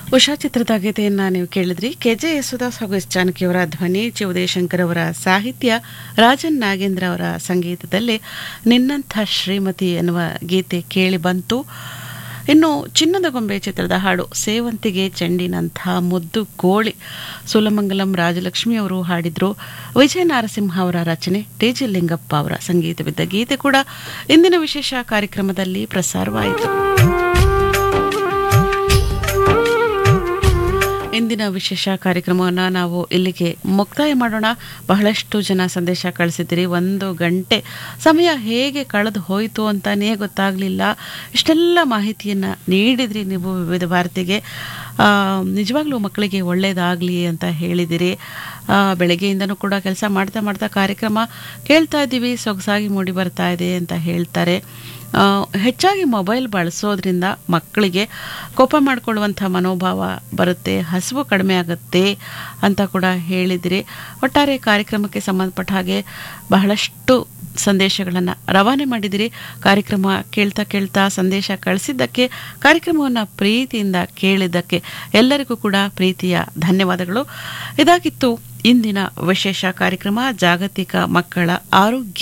ಉಷಾ ಚಿತ್ರದ ಗೀತೆಯನ್ನ ನೀವು ಕೇಳಿದ್ರಿ ಕೆಜೆ ಯೇಸುದಾಸ್ ಹಾಗೂ ಎಸ್ ಜಾನಕಿಯವರ ಧ್ವನಿ ಜಿ ಉದಯಶಂಕರ್ ಅವರ ಸಾಹಿತ್ಯ ರಾಜನ್ ನಾಗೇಂದ್ರ ಅವರ ಸಂಗೀತದಲ್ಲಿ ನಿನ್ನಂಥ ಶ್ರೀಮತಿ ಎನ್ನುವ ಗೀತೆ ಕೇಳಿ ಬಂತು ಇನ್ನು ಚಿನ್ನದ ಗೊಂಬೆ ಚಿತ್ರದ ಹಾಡು ಸೇವಂತಿಗೆ ಚೆಂಡಿನಂಥ ಮುದ್ದು ಕೋಳಿ ಸುಲಮಂಗಲಂ ರಾಜಲಕ್ಷ್ಮಿ ಅವರು ಹಾಡಿದ್ರು ವಿಜಯ ನಾರಸಿಂಹ ಅವರ ರಚನೆ ಟಿ ಜಿ ಲಿಂಗಪ್ಪ ಅವರ ಸಂಗೀತವಿದ್ದ ಗೀತೆ ಕೂಡ ಇಂದಿನ ವಿಶೇಷ ಕಾರ್ಯಕ್ರಮದಲ್ಲಿ ಪ್ರಸಾರವಾಯಿತು ಇಂದಿನ ವಿಶೇಷ ಕಾರ್ಯಕ್ರಮವನ್ನು ನಾವು ಇಲ್ಲಿಗೆ ಮುಕ್ತಾಯ ಮಾಡೋಣ ಬಹಳಷ್ಟು ಜನ ಸಂದೇಶ ಕಳಿಸಿದ್ದೀರಿ ಒಂದು ಗಂಟೆ ಸಮಯ ಹೇಗೆ ಕಳೆದು ಹೋಯಿತು ಅಂತಾನೇ ಗೊತ್ತಾಗಲಿಲ್ಲ ಇಷ್ಟೆಲ್ಲ ಮಾಹಿತಿಯನ್ನು ನೀಡಿದ್ರಿ ನೀವು ವಿವಿಧ ಭಾರತಿಗೆ ನಿಜವಾಗ್ಲೂ ಮಕ್ಕಳಿಗೆ ಒಳ್ಳೆಯದಾಗಲಿ ಅಂತ ಹೇಳಿದಿರಿ ಬೆಳಗ್ಗೆಯಿಂದನೂ ಕೂಡ ಕೆಲಸ ಮಾಡ್ತಾ ಮಾಡ್ತಾ ಕಾರ್ಯಕ್ರಮ ಕೇಳ್ತಾ ಇದ್ದೀವಿ ಸೊಗಸಾಗಿ ಮೂಡಿ ಬರ್ತಾ ಇದೆ ಅಂತ ಹೇಳ್ತಾರೆ ಹೆಚ್ಚಾಗಿ ಮೊಬೈಲ್ ಬಳಸೋದ್ರಿಂದ ಮಕ್ಕಳಿಗೆ ಕೋಪ ಮಾಡಿಕೊಳ್ಳುವಂಥ ಮನೋಭಾವ ಬರುತ್ತೆ ಹಸಿವು ಕಡಿಮೆ ಆಗುತ್ತೆ ಅಂತ ಕೂಡ ಹೇಳಿದಿರಿ ಒಟ್ಟಾರೆ ಕಾರ್ಯಕ್ರಮಕ್ಕೆ ಸಂಬಂಧಪಟ್ಟ ಹಾಗೆ ಬಹಳಷ್ಟು ಸಂದೇಶಗಳನ್ನು ರವಾನೆ ಮಾಡಿದಿರಿ ಕಾರ್ಯಕ್ರಮ ಕೇಳ್ತಾ ಕೇಳ್ತಾ ಸಂದೇಶ ಕಳಿಸಿದ್ದಕ್ಕೆ ಕಾರ್ಯಕ್ರಮವನ್ನು ಪ್ರೀತಿಯಿಂದ ಕೇಳಿದ್ದಕ್ಕೆ ಎಲ್ಲರಿಗೂ ಕೂಡ ಪ್ರೀತಿಯ ಧನ್ಯವಾದಗಳು ಇದಾಗಿತ್ತು ಇಂದಿನ ವಿಶೇಷ ಕಾರ್ಯಕ್ರಮ ಜಾಗತಿಕ ಮಕ್ಕಳ ಆರೋಗ್ಯ